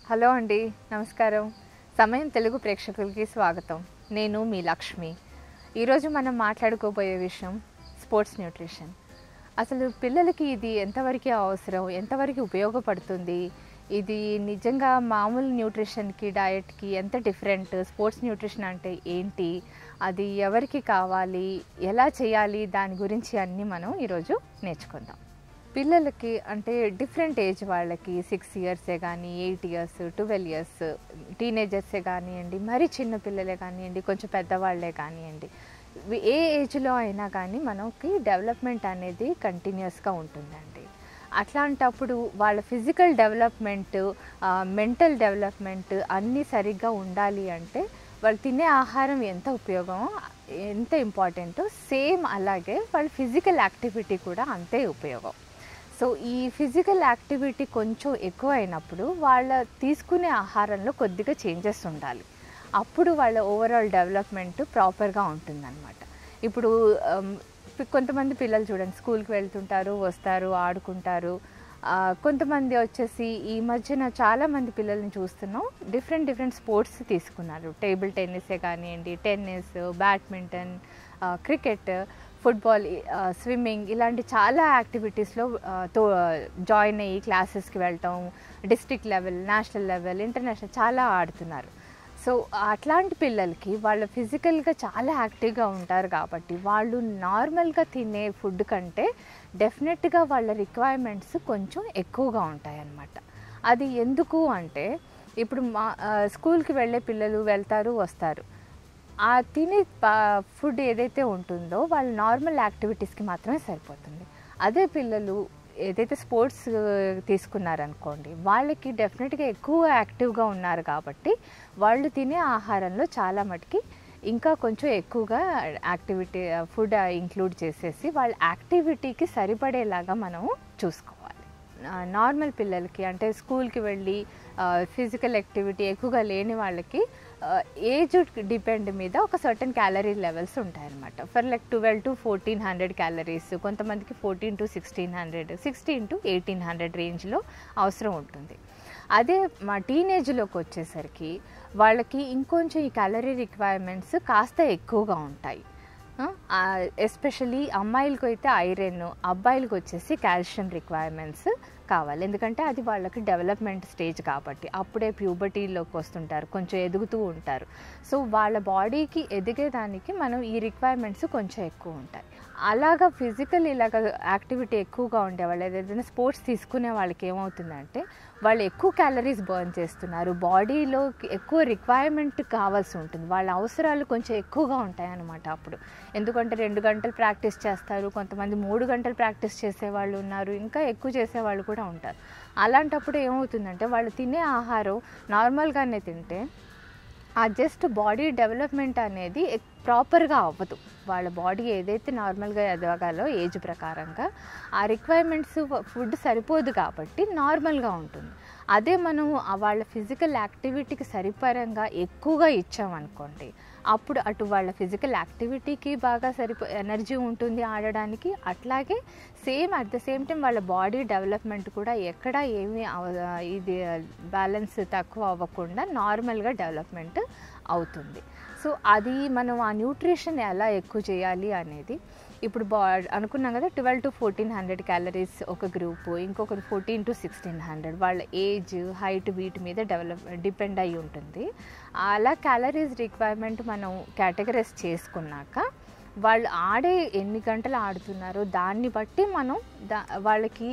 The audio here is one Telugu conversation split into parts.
హలో అండి నమస్కారం సమయం తెలుగు ప్రేక్షకులకి స్వాగతం నేను మీ లక్ష్మి ఈరోజు మనం మాట్లాడుకోబోయే విషయం స్పోర్ట్స్ న్యూట్రిషన్ అసలు పిల్లలకి ఇది ఎంతవరకు అవసరం ఎంతవరకు ఉపయోగపడుతుంది ఇది నిజంగా మామూలు న్యూట్రిషన్కి డయట్కి ఎంత డిఫరెంట్ స్పోర్ట్స్ న్యూట్రిషన్ అంటే ఏంటి అది ఎవరికి కావాలి ఎలా చేయాలి దాని గురించి అన్నీ మనం ఈరోజు నేర్చుకుందాం పిల్లలకి అంటే డిఫరెంట్ ఏజ్ వాళ్ళకి సిక్స్ ఇయర్సే కానీ ఎయిట్ ఇయర్స్ ట్వెల్వ్ ఇయర్స్ టీనేజర్సే కానివ్వండి మరీ చిన్న పిల్లలే కానివ్వండి కొంచెం పెద్దవాళ్ళే కానివ్వండి వి- ఏ ఏజ్లో అయినా కానీ మనకి డెవలప్మెంట్ అనేది కంటిన్యూస్గా ఉంటుందండి అట్లాంటప్పుడు వాళ్ళ ఫిజికల్ డెవలప్మెంట్ మెంటల్ డెవలప్మెంట్ అన్నీ సరిగ్గా ఉండాలి అంటే వాళ్ళు తినే ఆహారం ఎంత ఉపయోగమో ఎంత ఇంపార్టెంటో సేమ్ అలాగే వాళ్ళ ఫిజికల్ యాక్టివిటీ కూడా అంతే ఉపయోగం సో ఈ ఫిజికల్ యాక్టివిటీ కొంచెం ఎక్కువ అయినప్పుడు వాళ్ళ తీసుకునే ఆహారంలో కొద్దిగా చేంజెస్ ఉండాలి అప్పుడు వాళ్ళ ఓవరాల్ డెవలప్మెంట్ ప్రాపర్గా ఉంటుందన్నమాట ఇప్పుడు ఆమ్, పి- కొంతమంది పిల్లలు చూడండి స్కూల్కి వెళ్తుంటారు వస్తారు ఆడుకుంటారు ఆ, కొంతమంది వచ్చేసి ఈ మధ్యన చాలామంది పిల్లల్ని చూస్తున్నాం డిఫరెంట్ డిఫరెంట్ స్పోర్ట్స్ తీసుకున్నారు టేబుల్ టెన్నిసే కానివ్వండి tennis badminton cricket football swimming ఇలాంటి చాలా యాక్టివిటీస్లో తో జాయిన్ అయ్యి క్లాసెస్కి వెళ్ళటం district level national level international చాలా ఆడుతున్నారు సో అట్లాంటి పిల్లలకి వాళ్ళు ఫిజికల్గా చాలా యాక్టివ్గా ఉంటారు కాబట్టి వాళ్ళు నార్మల్గా తినే ఫుడ్ కంటే డెఫినెట్గా వాళ్ళ రిక్వైర్మెంట్స్ కొంచెం ఎక్కువగా ఉంటాయన్నమాట అది ఎందుకు అంటే ఇప్పుడు మా ఆ, స్కూల్కి వెళ్ళే పిల్లలు వెళ్తారు వస్తారు ఆ తినే ప- ఫుడ్ ఏదైతే ఉంటుందో వాళ్ళ నార్మల్ యాక్టివిటీస్కి మాత్రమే సరిపోతుంది అదే పిల్లలు ఏదైతే స్పోర్ట్స్ తీసుకున్నారనుకోండి వాళ్ళకి డెఫినెట్గా ఎక్కువ యాక్టివ్గా ఉన్నారు కాబట్టి వాళ్ళు తినే ఆహారంలో చాలా మటుకి ఇంకా కొంచెం ఎక్కువగా యాక్టివిటీ ఫుడ్ ఇంక్లూడ్ చేసేసి వాళ్ళ యాక్టివిటీకి సరిపడేలాగా మనం చూసుకోవాలి నార్మల్ పిల్లలకి అంటే స్కూల్కి వెళ్ళి ఫిజికల్ యాక్టివిటీ ఎక్కువగా లేని వాళ్ళకి ఏజ్ డిపెండ్ మీద ఒక సర్టన్ క్యాలరీ లెవెల్స్ ఉంటాయన్నమాట for like twelve to fourteen hundred calories కొంతమందికి fourteen to sixteen hundred sixteen to eighteen hundred రేంజ్లో అవసరం ఉంటుంది అదే మా టీనేజ్లోకి వచ్చేసరికి వాళ్ళకి ఇంకొంచెం ఈ క్యాలరీ రిక్వైర్మెంట్స్ కాస్త ఎక్కువగా ఉంటాయి ఎస్పెషలీ అమ్మాయిలకు అయితే ఐరన్ అబ్బాయిలకు వచ్చేసి కాల్షియం రిక్వైర్మెంట్స్ కావాలి ఎందుకంటే అది వాళ్ళకి డెవలప్మెంట్ స్టేజ్ కాబట్టి అప్పుడే ప్యూబర్టీలోకి వస్తుంటారు కొంచెం ఎదుగుతూ ఉంటారు సో వాళ్ళ బాడీకి ఎదిగేదానికి మనం ఈ రిక్వైర్మెంట్స్ కొంచెం ఎక్కువ ఉంటాయి అలాగా ఫిజికల్ ఇలాగ యాక్టివిటీ ఎక్కువగా ఉండే వాళ్ళు ఏదైనా స్పోర్ట్స్ తీసుకునే వాళ్ళకి ఏమవుతుందంటే వాళ్ళు ఎక్కువ క్యాలరీస్ బర్న్ చేస్తున్నారు బాడీలో ఎక్కువ రిక్వైర్మెంట్ కావాల్సి ఉంటుంది వాళ్ళ అవసరాలు కొంచెం ఎక్కువగా ఉంటాయి అన్నమాట అప్పుడు ఎందుకంటే రెండు గంటలు ప్రాక్టీస్ చేస్తారు కొంతమంది మూడు గంటలు ప్రాక్టీస్ చేసేవాళ్ళు ఉన్నారు ఇంకా ఎక్కువ చేసేవాళ్ళు కూడా ఉంటారు అలాంటప్పుడు ఏమవుతుందంటే వాళ్ళు తినే ఆహారం నార్మల్గానే తింటే ఆ జస్ట్ బాడీ డెవలప్మెంట్ అనేది ప్రాపర్గా అవ్వదు వాళ్ళ బాడీ ఏదైతే నార్మల్గా ఎదగాలో ఏజ్ ప్రకారంగా ఆ రిక్వైర్మెంట్స్ ఫుడ్ సరిపోదు కాబట్టి నార్మల్గా ఉంటుంది అదే మనం ఆ వాళ్ళ ఫిజికల్ యాక్టివిటీకి సరిపరంగా ఎక్కువగా ఇచ్చామనుకోండి అప్పుడు అటు వాళ్ళ ఫిజికల్ యాక్టివిటీకి బాగా సరిపో ఎనర్జీ ఉంటుంది ఆడడానికి అట్లాగే same at the same time వాళ్ళ బాడీ డెవలప్మెంట్ కూడా ఎక్కడ ఏమీ అవ- ఇది బ్యాలెన్స్ తక్కువ అవ్వకుండా నార్మల్గా డెవలప్మెంట్ అవుతుంది సో అది మనం ఆ న్యూట్రిషన్ ఎలా ఎక్కువ చేయాలి అనేది ఇప్పుడు బా అనుకున్నాం కదా twelve to fourteen hundred calories ఒక గ్రూప్ ఇంకొకరు ఫోర్టీన్ టు సిక్స్టీన్ హండ్రెడ్ వాళ్ళ ఏజ్ హైట్ వీటి మీద డెవలప్ డిపెండ్ అయి ఉంటుంది అలా క్యాలరీస్ రిక్వైర్మెంట్ మనం కేటగరైజ్ చేసుకున్నాక వాళ్ళు ఆడే ఎన్ని గంటలు ఆడుతున్నారో దాన్ని బట్టి మనం దా వాళ్ళకి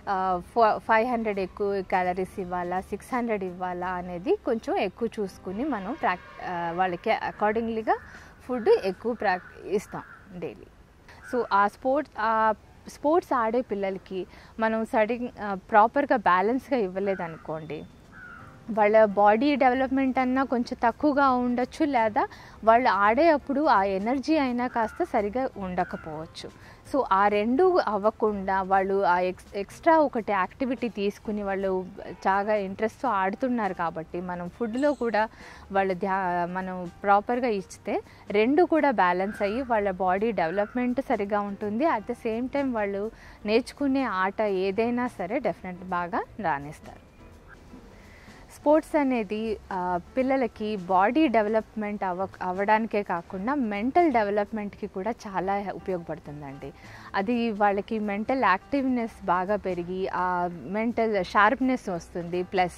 ఫైవ్ హండ్రెడ్ ఎక్కువ క్యాలరీస్ ఇవ్వాలా సిక్స్ హండ్రెడ్ ఇవ్వాలా అనేది కొంచెం ఎక్కువ చూసుకుని మనం ప్రాక్ ఆ, వాళ్ళకి అకార్డింగ్లీగా ఫుడ్ ఎక్కువ ప్రాక్ ఇస్తాం డైలీ సో ఆ స్పోర్ట్స్ ఆ స్పోర్ట్స్ ఆడే పిల్లలకి మనం సడన్ ప్రాపర్గా బ్యాలెన్స్గా ఇవ్వలేదనుకోండి వాళ్ళ బాడీ డెవలప్మెంట్ అన్నా కొంచెం తక్కువగా ఉండొచ్చు లేదా వాళ్ళు ఆడేటప్పుడు ఆ ఎనర్జీ అయినా కాస్త సరిగా ఉండకపోవచ్చు సో ఆ రెండు అవ్వకుండా వాళ్ళు ఆ ఎక్స్ ఎక్స్ట్రా ఒకటి యాక్టివిటీ తీసుకుని వాళ్ళు చాలా ఇంట్రెస్ట్తో ఆడుతున్నారు కాబట్టి మనం ఫుడ్లో కూడా వాళ్ళ ధ్యా మనం ప్రాపర్గా ఇస్తే రెండు కూడా బ్యాలెన్స్ అయ్యి వాళ్ళ బాడీ డెవలప్మెంట్ సరిగా ఉంటుంది అట్ ద సేమ్ టైం వాళ్ళు నేర్చుకునే ఆట ఏదైనా సరే డెఫినెట్ బాగా రాణిస్తారు స్పోర్ట్స్ అనేది ఆ, పిల్లలకి బాడీ డెవలప్మెంట్ అవ్వ అవ్వడానికే కాకుండా మెంటల్ డెవలప్మెంట్కి కూడా చాలా ఉపయోగపడుతుందండి అది వాళ్ళకి మెంటల్ యాక్టివ్నెస్ బాగా పెరిగి ఆ మెంటల్ షార్ప్నెస్ వస్తుంది ప్లస్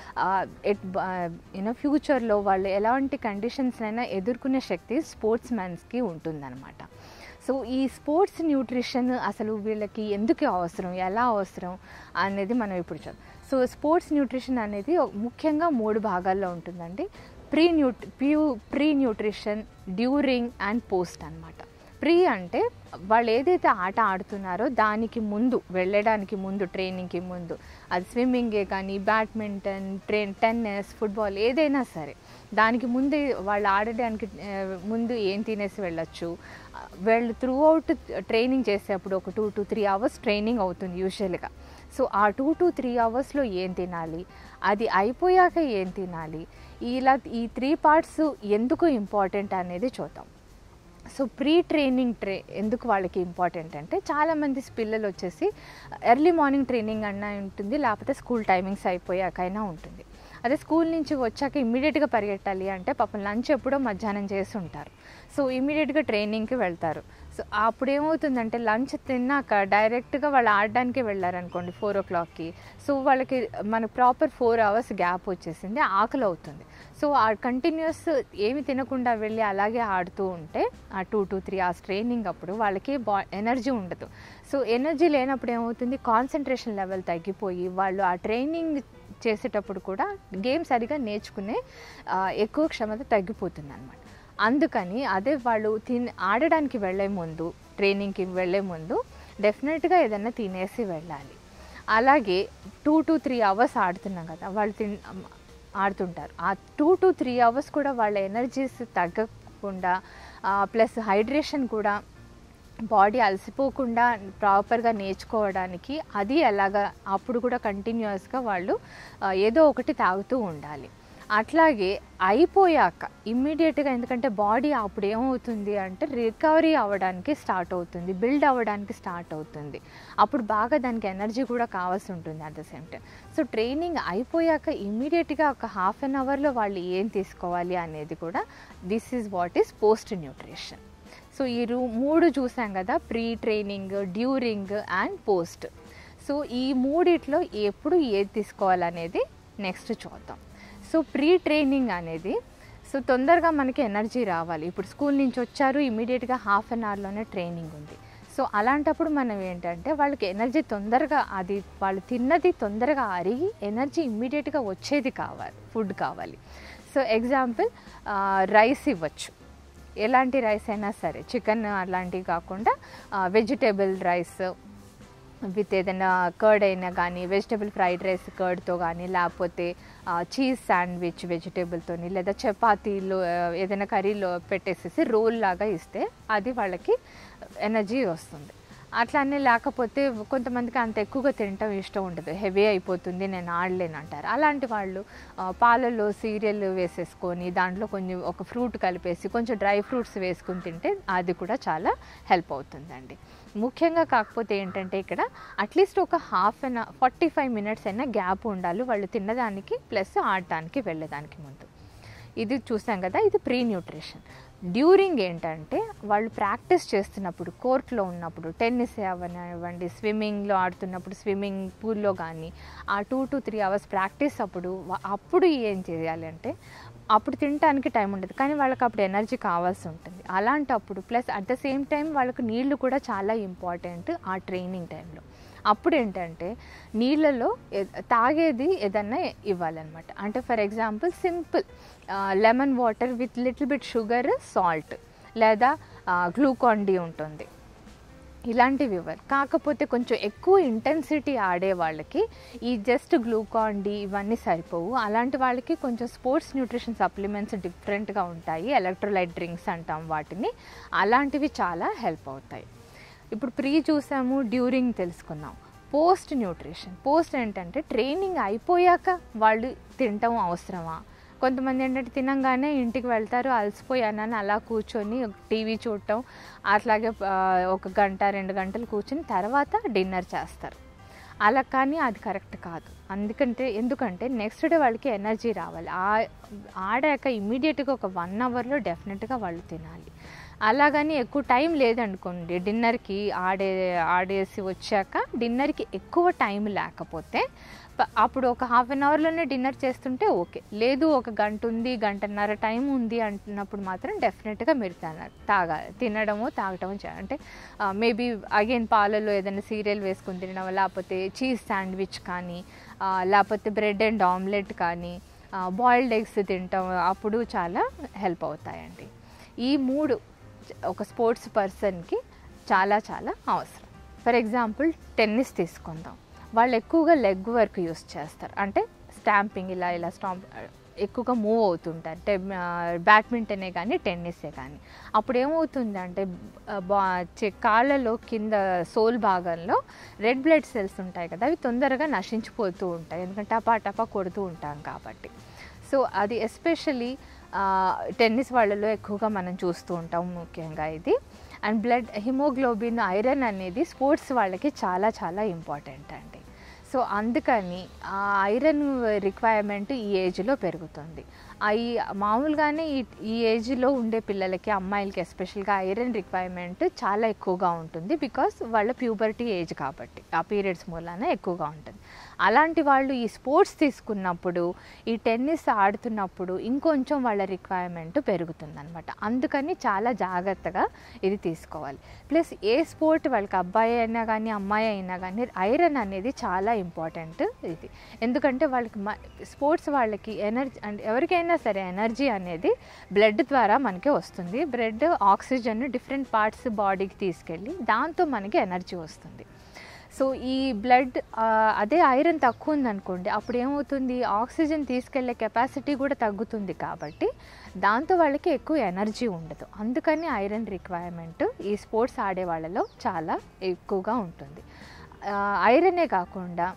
ఎట్ యూనో ఫ్యూచర్లో వాళ్ళు ఎలాంటి కండిషన్స్నైనా ఎదుర్కొనే శక్తి స్పోర్ట్స్ మ్యాన్స్కి ఉంటుందన్నమాట సో ఈ స్పోర్ట్స్ న్యూట్రిషన్ అసలు వీళ్ళకి ఎందుకు అవసరం ఎలా అవసరం అనేది మనం ఇప్పుడు చూద్దాం సో స్పోర్ట్స్ న్యూట్రిషన్ అనేది ఒక- ముఖ్యంగా మూడు భాగాల్లో ఉంటుందండి ప్రీ న్యూట్ ప్యూ pre nutrition during and post అన్నమాట ప్రీ అంటే వాళ్ళు ఏదైతే ఆట ఆడుతున్నారో దానికి ముందు వెళ్ళడానికి ముందు ట్రైనింగ్కి ముందు అది స్విమ్మింగే కానీ బ్యాడ్మింటన్ ట్రైన్ టెన్నిస్ ఫుట్బాల్ ఏదైనా సరే దానికి ముందే వాళ్ళు ఆడడానికి ఆ, ముందు ఏం తినేసి వెళ్ళొచ్చు ఆ, వాళ్ళు త్రూ అవుట్ ట్రైనింగ్ చేసేటప్పుడు ఒక two to three hours training అవుతుంది యూజువల్గా సో ఆ టూ టు త్రీ అవర్స్లో ఏం తినాలి అది అయిపోయాక ఏం తినాలి ఇలా ఈ త్రీ పార్ట్స్ ఎందుకు ఇంపార్టెంట్ అనేది చూద్దాం సో ప్రీ ట్రైనింగ్ ట్రే ఎందుకు వాళ్ళకి ఇంపార్టెంట్ అంటే చాలామంది పిల్లలు వచ్చేసి ఎర్లీ మార్నింగ్ ట్రైనింగ్ అన్నా ఉంటుంది లేకపోతే స్కూల్ టైమింగ్స్ అయిపోయాకైనా ఉంటుంది అదే స్కూల్ నుంచి వచ్చాక ఇమ్మీడియట్గా పరిగెట్టాలి అంటే పాపం లంచ్ ఎప్పుడో మధ్యాహ్నం చేసి ఉంటారు సో ఇమ్మీడియట్గా ట్రైనింగ్కి వెళ్తారు సో అప్పుడు ఏమవుతుందంటే లంచ్ తిన్నాక డైరెక్ట్గా వాళ్ళు ఆడడానికి వెళ్ళారనుకోండి ఫోర్ ఓ క్లాక్కి సో వాళ్ళకి మన ప్రాపర్ ఫోర్ అవర్స్ గ్యాప్ వచ్చేసింది ఆకలి అవుతుంది సో ఆ కంటిన్యూస్ ఏమి తినకుండా వెళ్ళి అలాగే ఆడుతూ ఉంటే ఆ two to three hours training అప్పుడు వాళ్ళకి బా ఎనర్జీ ఉండదు సో ఎనర్జీ లేనప్పుడు ఏమవుతుంది కాన్సన్ట్రేషన్ లెవెల్ తగ్గిపోయి వాళ్ళు ఆ ట్రైనింగ్ చేసేటప్పుడు కూడా గేమ్ సరిగా నేర్చుకునే ఆ, ఎక్కువ క్షమత తగ్గిపోతుంది అనమాట అందుకని అదే వాళ్ళు తిన్ ఆడడానికి వెళ్ళే ముందు ట్రైనింగ్కి వెళ్ళే ముందు డెఫినెట్గా ఏదైనా తినేసి వెళ్ళాలి అలాగే టూ టు త్రీ అవర్స్ ఆడుతున్నాం కదా వాళ్ళు తిన్ ఆడుతుంటారు ఆ టూ టు త్రీ అవర్స్ కూడా వాళ్ళ ఎనర్జీస్ తగ్గకుండా ప్లస్ హైడ్రేషన్ కూడా బాడీ అలసిపోకుండా ప్రాపర్గా నేర్చుకోవడానికి అది ఎలాగా అప్పుడు కూడా కంటిన్యూస్గా వాళ్ళు ఆ, ఏదో ఒకటి తాగుతూ ఉండాలి అట్లాగే అయిపోయాక ఇమ్మీడియట్గా ఎందుకంటే బాడీ అప్పుడు ఏమవుతుంది అంటే రికవరీ అవ్వడానికి స్టార్ట్ అవుతుంది బిల్డ్ అవ్వడానికి స్టార్ట్ అవుతుంది అప్పుడు బాగా దానికి ఎనర్జీ కూడా కావాల్సి ఉంటుంది at the same time so training అయిపోయాక ఇమ్మీడియట్గా ఒక హాఫ్ అన్ అవర్లో వాళ్ళు ఏం తీసుకోవాలి అనేది కూడా this is what is post nutrition so ఈ రూ మూడు చూసాం కదా pre training during and post so ఈ మూడిట్లో ఎప్పుడు ఏది తీసుకోవాలనేది నెక్స్ట్ చూద్దాం సో ప్రీ ట్రైనింగ్ అనేది సో తొందరగా మనకి ఎనర్జీ రావాలి ఇప్పుడు స్కూల్ నుంచి వచ్చారు ఇమీడియట్గా హాఫ్ అన్ అవర్లోనే ట్రైనింగ్ ఉంది సో అలాంటప్పుడు మనం ఏంటంటే వాళ్ళకి ఎనర్జీ తొందరగా అది వాళ్ళు తిన్నది తొందరగా అరిగి ఎనర్జీ ఇమ్మీడియట్గా వచ్చేది కావాలి ఫుడ్ కావాలి సో ఎగ్జాంపుల్ రైస్ ఇవ్వచ్చు ఎలాంటి రైస్ అయినా సరే చికెన్ అలాంటివి కాకుండా వెజిటేబుల్ రైస్ విత్ ఏదైనా కర్డ్ అయినా కానీ వెజిటేబుల్ ఫ్రైడ్ రైస్ కర్డ్తో కానీ లేకపోతే చీజ్ శాండ్విచ్ వెజిటేబుల్తోని లేదా చపాతీలో ఆ, ఏదైనా కర్రీలో పెట్టేసేసి రోల్ లాగా ఇస్తే అది వాళ్ళకి ఎనర్జీ వస్తుంది అట్లానే లేకపోతే కొంతమందికి అంత ఎక్కువగా తినటం ఇష్టం ఉండదు హెవీ అయిపోతుంది నేను ఆడలేను అంటారు అలాంటి వాళ్ళు ఆ, పాలల్లో సీరియల్ వేసేసుకొని దాంట్లో కొంచెం ఒక ఫ్రూట్ కలిపేసి కొంచెం డ్రై ఫ్రూట్స్ వేసుకుని తింటే అది కూడా చాలా హెల్ప్ అవుతుందండి ముఖ్యంగా కాకపోతే ఏంటంటే ఇక్కడ అట్లీస్ట్ ఒక half an forty five minutes అయినా గ్యాప్ ఉండాలి వాళ్ళు తినడానికి ప్లస్ ఆడటానికి వెళ్ళడానికి ముందు ఇది చూసాం కదా ఇది ప్రీ న్యూట్రిషన్ డ్యూరింగ్ ఏంటంటే వాళ్ళు ప్రాక్టీస్ చేస్తున్నప్పుడు కోర్ట్లో ఉన్నప్పుడు టెన్నిస్ అవనివ్వండి స్విమ్మింగ్లో ఆడుతున్నప్పుడు స్విమ్మింగ్ పూల్లో కానీ ఆ two to three hours practice అప్పుడు వా- అప్పుడు ఏం చేయాలి అంటే అప్పుడు తినడానికి టైం ఉండదు కానీ వాళ్ళకి అప్పుడు ఎనర్జీ కావాల్సి ఉంటుంది అలాంటప్పుడు plus at the same time వాళ్ళకు నీళ్లు కూడా చాలా ఇంపార్టెంట్ ఆ ట్రైనింగ్ టైంలో అప్పుడు ఏంటంటే నీళ్ళలో ఏ- తాగేది ఏదన్నా ఇవ్వాలన్నమాట అంటే for example simple lemon water with little bit sugar salt లేదా గ్లూకాన్ డి ఉంటుంది ఇలాంటివి ఇవ్వాలి కాకపోతే కొంచెం ఎక్కువ ఇంటెన్సిటీ ఆడే వాళ్ళకి ఈ జస్ట్ గ్లూకాన్ డి ఇవన్నీ సరిపోవు అలాంటి వాళ్ళకి కొంచెం స్పోర్ట్స్ న్యూట్రిషన్ సప్లిమెంట్స్ డిఫరెంట్గా ఉంటాయి ఎలక్ట్రోలైట్ డ్రింక్స్ అంటాం వాటిని అలాంటివి చాలా హెల్ప్ అవుతాయి ఇప్పుడు ప్రీ చూసాము డ్యూరింగ్ తెలుసుకున్నాం పోస్ట్ న్యూట్రిషన్ పోస్ట్ ఏంటంటే ట్రైనింగ్ అయిపోయాక వాళ్ళు తినటం అవసరమా కొంతమంది ఏంటంటే తినంగానే ఇంటికి వెళ్తారు అలసిపోయానని అలా కూర్చొని టీవీ చూడటం అట్లాగే ఆ, ఒక గంట రెండు గంటలు కూర్చొని తర్వాత డిన్నర్ చేస్తారు అలా కానీ అది కరెక్ట్ కాదు అందుకంటే ఎందుకంటే నెక్స్ట్ డే వాళ్ళకి ఎనర్జీ రావాలి ఆ- ఆడాక ఇమ్మీడియట్గా ఒక వన్ అవర్లో డెఫినెట్గా వాళ్ళు తినాలి అలాగని ఎక్కువ టైం లేదనుకోండి డిన్నర్కి ఆడే ఆడేసి వచ్చాక డిన్నర్కి ఎక్కువ టైం లేకపోతే ప- అప్పుడు ఒక హాఫ్ అన్ అవర్లోనే డిన్నర్ చేస్తుంటే ఓకే లేదు ఒక గంట ఉంది గంటన్నర టైం ఉంది అంటున్నప్పుడు మాత్రం డెఫినెట్గా మీరు తినాలి తాగాలి తినడము తాగటము చేయాలి అంటే మేబీ అగైన్ పాలలో ఏదైనా సీరియల్ వేసుకుని తినడం లేకపోతే చీజ్ శాండ్విచ్ కానీ ఆ, లేకపోతే బ్రెడ్ అండ్ ఆమ్లెట్ కానీ బాయిల్డ్ ఎగ్స్ తింటాం అప్పుడు చాలా హెల్ప్ అవుతాయండి ఈ మూడు ఒక స్పోర్ట్స్ పర్సన్కి చాలా చాలా అవసరం ఫర్ ఎగ్జాంపుల్ టెన్నిస్ తీసుకుందాం వాళ్ళు ఎక్కువగా లెగ్ వర్క్ యూస్ చేస్తారు అంటే స్టాంపింగ్ ఇలా ఇలా స్టాంప్ ఎక్కువగా మూవ్ అవుతుంటారు టె బ్యాడ్మింటనే కానీ టెన్నిసే కానీ అప్పుడు ఏమవుతుంది అంటే బా చె- కాళ్ళలో కింద సోల్ భాగంలో రెడ్ బ్లడ్ సెల్స్ ఉంటాయి కదా అవి తొందరగా నశించిపోతూ ఉంటాయి ఎందుకంటే టపా టపా కొడుతూ ఉంటాం కాబట్టి సో అది ఎస్పెషలీ టెన్నిస్ వాళ్ళలో ఎక్కువగా మనం చూస్తూ ఉంటాం ముఖ్యంగా ఇది అండ్ బ్లడ్ హిమోగ్లోబిన్ ఐరన్ అనేది స్పోర్ట్స్ వాళ్ళకి చాలా చాలా ఇంపార్టెంట్ అండి సో అందుకని ఆ ఐరన్ రిక్వైర్మెంట్ ఈ ఏజ్లో పెరుగుతుంది ఆ ఈ మామూలుగానే ఈ ఈ ఏజ్లో ఉండే పిల్లలకి అమ్మాయిలకి ఎస్పెషల్గా ఐరన్ రిక్వైర్మెంట్ చాలా ఎక్కువగా ఉంటుంది బికాస్ వాళ్ళ ప్యూబర్టీ ఏజ్ కాబట్టి ఆ పీరియడ్స్ మూలాన ఎక్కువగా ఉంటుంది అలాంటి వాళ్ళు ఈ స్పోర్ట్స్ తీసుకున్నప్పుడు ఈ టెన్నిస్ ఆడుతున్నప్పుడు ఇంకొంచెం వాళ్ళ రిక్వైర్మెంట్ పెరుగుతుందన్నమాట అందుకని చాలా జాగ్రత్తగా ఇది తీసుకోవాలి ప్లస్ ఏ స్పోర్ట్ వాళ్ళకి అబ్బాయి అయినా కానీ అమ్మాయి అయినా కానీ ఐరన్ అనేది చాలా ఇంపార్టెంట్ ఇది ఎందుకంటే వాళ్ళకి స్పోర్ట్స్ వాళ్ళకి ఎనర్జీ అంటే ఎవరికైనా సరే ఎనర్జీ అనేది బ్లడ్ ద్వారా మనకి వస్తుంది బ్లడ్ ఆక్సిజన్ డిఫరెంట్ పార్ట్స్ బాడీకి తీసుకెళ్ళి దాంతో మనకి ఎనర్జీ వస్తుంది సో ఈ బ్లడ్ అదే ఐరన్ తక్కువ ఉందనుకోండి అప్పుడు ఏమవుతుంది ఆక్సిజన్ తీసుకెళ్లే కెపాసిటీ కూడా తగ్గుతుంది కాబట్టి దాంతో వాళ్ళకి ఎక్కువ ఎనర్జీ ఉండదు అందుకని ఐరన్ రిక్వైర్మెంట్ ఈ స్పోర్ట్స్ ఆడే వాళ్ళలో చాలా ఎక్కువగా ఉంటుంది ఆ, ఐరనే కాకుండా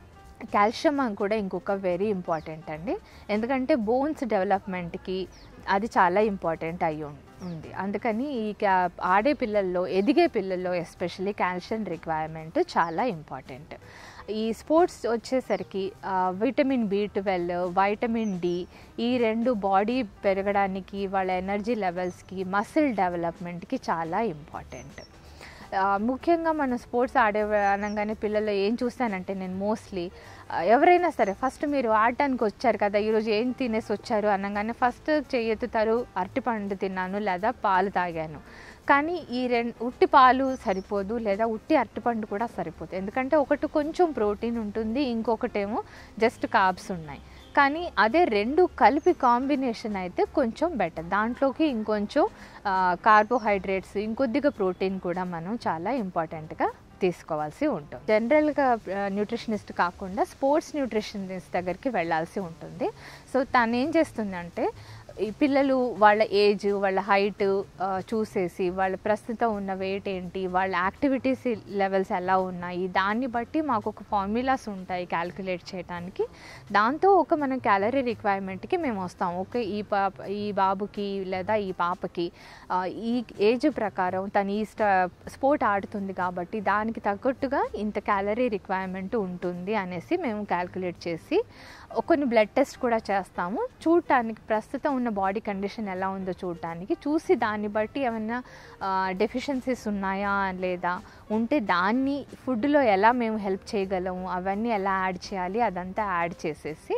కాల్షియం అని కూడా ఇంకొక వెరీ ఇంపార్టెంట్ అండి ఎందుకంటే బోన్స్ డెవలప్మెంట్కి అది చాలా ఇంపార్టెంట్ అయి ఉం- ఉంది అందుకని ఈ క్యా ఆడే పిల్లల్లో ఎదిగే పిల్లల్లో ఎస్పెషల్లీ కాల్షియం రిక్వైర్మెంట్ చాలా ఇంపార్టెంట్ ఈ స్పోర్ట్స్ వచ్చేసరికి ఆ, vitamin B twelve vitamin D ఈ రెండు బాడీ పెరగడానికి వాళ్ళ ఎనర్జీ లెవెల్స్కి మసిల్ డెవలప్మెంట్కి చాలా ఇంపార్టెంట్ ఆ, ముఖ్యంగా మనం స్పోర్ట్స్ ఆడే అనగానే పిల్లలు ఏం చూస్తానంటే నేను మోస్ట్లీ ఎవరైనా సరే ఫస్ట్ మీరు ఆడటానికి వచ్చారు కదా ఈరోజు ఏం తినేసి వచ్చారు అనగానే ఫస్ట్ చెయ్యెత్తుతారు అరటిపండు తిన్నాను లేదా పాలు తాగాను కానీ ఈ రెండు ఉట్టి పాలు సరిపోదు లేదా ఉట్టి అరటిపండు కూడా సరిపోదు ఎందుకంటే ఒకటి కొంచెం ప్రోటీన్ ఉంటుంది ఇంకొకటేమో జస్ట్ కార్బ్స్ ఉన్నాయి కానీ అదే రెండు కలిపి కాంబినేషన్ అయితే కొంచెం బెటర్ దాంట్లోకి ఇంకొంచెం కార్బోహైడ్రేట్స్ ఇంకొద్దిగా ప్రోటీన్ కూడా మనం చాలా ఇంపార్టెంట్గా తీసుకోవాల్సి ఉంటుంది జనరల్గా న్యూట్రిషనిస్ట్ కాకుండా స్పోర్ట్స్ న్యూట్రిషనిస్ట్ దగ్గరికి వెళ్ళాల్సి ఉంటుంది సో తను ఏం చేస్తుందంటే ఈ పిల్లలు వాళ్ళ ఏజ్ వాళ్ళ హైట్ చూసేసి వాళ్ళ ప్రస్తుతం ఉన్న వెయిట్ ఏంటి వాళ్ళ యాక్టివిటీస్ లెవెల్స్ ఎలా ఉన్నాయి దాన్ని బట్టి మాకు ఒక ఫార్ములాస్ ఉంటాయి క్యాలిక్యులేట్ చేయడానికి దాంతో ఒక మనం క్యాలరీ రిక్వైర్మెంట్కి మేము వస్తాం ఓకే ఈ పాప ఈ బాబుకి లేదా ఈ పాపకి ఆ, ఈ ఏజ్ ప్రకారం తను ఈ స్పోర్ట్ ఆడుతుంది కాబట్టి దానికి తగ్గట్టుగా ఇంత క్యాలరీ రిక్వైర్మెంట్ ఉంటుంది అనేసి మేము క్యాలిక్యులేట్ చేసి కొన్ని బ్లడ్ టెస్ట్ కూడా చేస్తాము చూడటానికి ప్రస్తుతం ఉన్న బాడీ కండిషన్ ఎలా ఉందో చూడటానికి చూసి దాన్ని బట్టి ఏమైనా డెఫిషియన్సీస్ ఉన్నాయా లేదా ఉంటే దాన్ని ఫుడ్లో ఎలా మేము హెల్ప్ చేయగలము అవన్నీ ఎలా యాడ్ చేయాలి అదంతా యాడ్ చేసేసి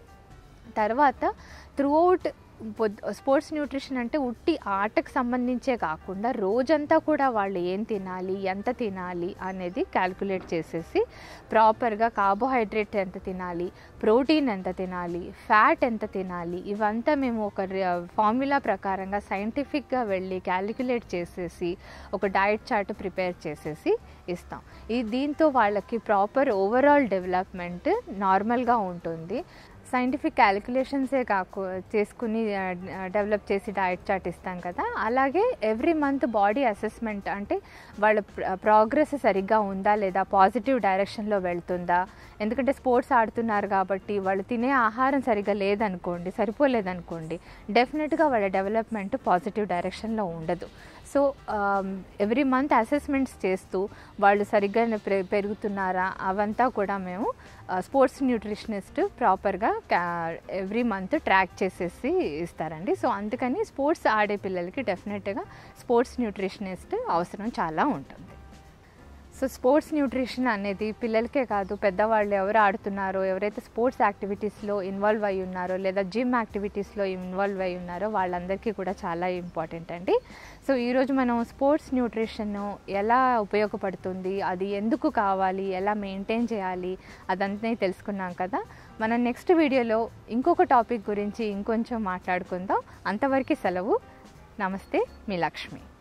తర్వాత త్రూఅవుట్ స్పోర్ట్స్ న్యూట్రిషన్ అంటే ఉట్టి ఆటకు సంబంధించే కాకుండా రోజంతా కూడా వాళ్ళు ఏం తినాలి ఎంత తినాలి అనేది క్యాల్కులేట్ చేసేసి ప్రాపర్గా కార్బోహైడ్రేట్ ఎంత తినాలి ప్రోటీన్ ఎంత తినాలి ఫ్యాట్ ఎంత తినాలి ఇవంతా మేము ఒక ఫార్ములా ప్రకారంగా సైంటిఫిక్గా వెళ్ళి క్యాలిక్యులేట్ చేసేసి ఒక డైట్ చార్ట్ ప్రిపేర్ చేసేసి ఇస్తాం ఈ దీంతో వాళ్ళకి ప్రాపర్ ఓవరాల్ డెవలప్మెంట్ నార్మల్గా ఉంటుంది సైంటిఫిక్ క్యాలిక్యులేషన్సే కాకు చేసుకుని డెవలప్ చేసి డయట్ చార్ట్ ఇస్తాం కదా అలాగే ఎవ్రీ మంత్ బాడీ అసెస్మెంట్ అంటే వాళ్ళ ప్రోగ్రెస్ సరిగ్గా ఉందా లేదా పాజిటివ్ డైరెక్షన్లో వెళ్తుందా ఎందుకంటే స్పోర్ట్స్ ఆడుతున్నారు కాబట్టి వాళ్ళు తినే ఆహారం సరిగ్గా లేదనుకోండి సరిపోలేదనుకోండి డెఫినెట్గా వాళ్ళ డెవలప్మెంట్ పాజిటివ్ డైరెక్షన్లో ఉండదు సో ఎవ్రీ మంత్ అసెస్మెంట్స్ చేస్తూ వాళ్ళు సరిగ్గా పె- పెరుగుతున్నారా అవంతా కూడా మేము స్పోర్ట్స్ న్యూట్రిషనిస్ట్ ప్రాపర్గా ఎవ్రీ మంత్ ట్రాక్ చేసేసి ఇస్తారండి సో అందుకని స్పోర్ట్స్ ఆడే పిల్లలకి డెఫినెట్గా స్పోర్ట్స్ న్యూట్రిషనిస్ట్ అవసరం చాలా ఉంటుంది సో స్పోర్ట్స్ న్యూట్రిషన్ అనేది పిల్లలకే కాదు పెద్దవాళ్ళు ఎవరు ఆడుతున్నారో ఎవరైతే స్పోర్ట్స్ యాక్టివిటీస్లో ఇన్వాల్వ్ అయి ఉన్నారో లేదా జిమ్ యాక్టివిటీస్లో ఇన్వాల్వ్ అయి ఉన్నారో వాళ్ళందరికీ కూడా చాలా ఇంపార్టెంట్ అండి సో ఈరోజు మనం స్పోర్ట్స్ న్యూట్రిషన్ ఎలా ఉపయోగపడుతుంది అది ఎందుకు కావాలి ఎలా మెయింటైన్ చేయాలి అదంతా తెలుసుకున్నాం కదా మనం నెక్స్ట్ వీడియోలో ఇంకొక టాపిక్ గురించి ఇంకొంచెం మాట్లాడుకుందాం అంతవరకు సెలవు నమస్తే మీ లక్ష్మి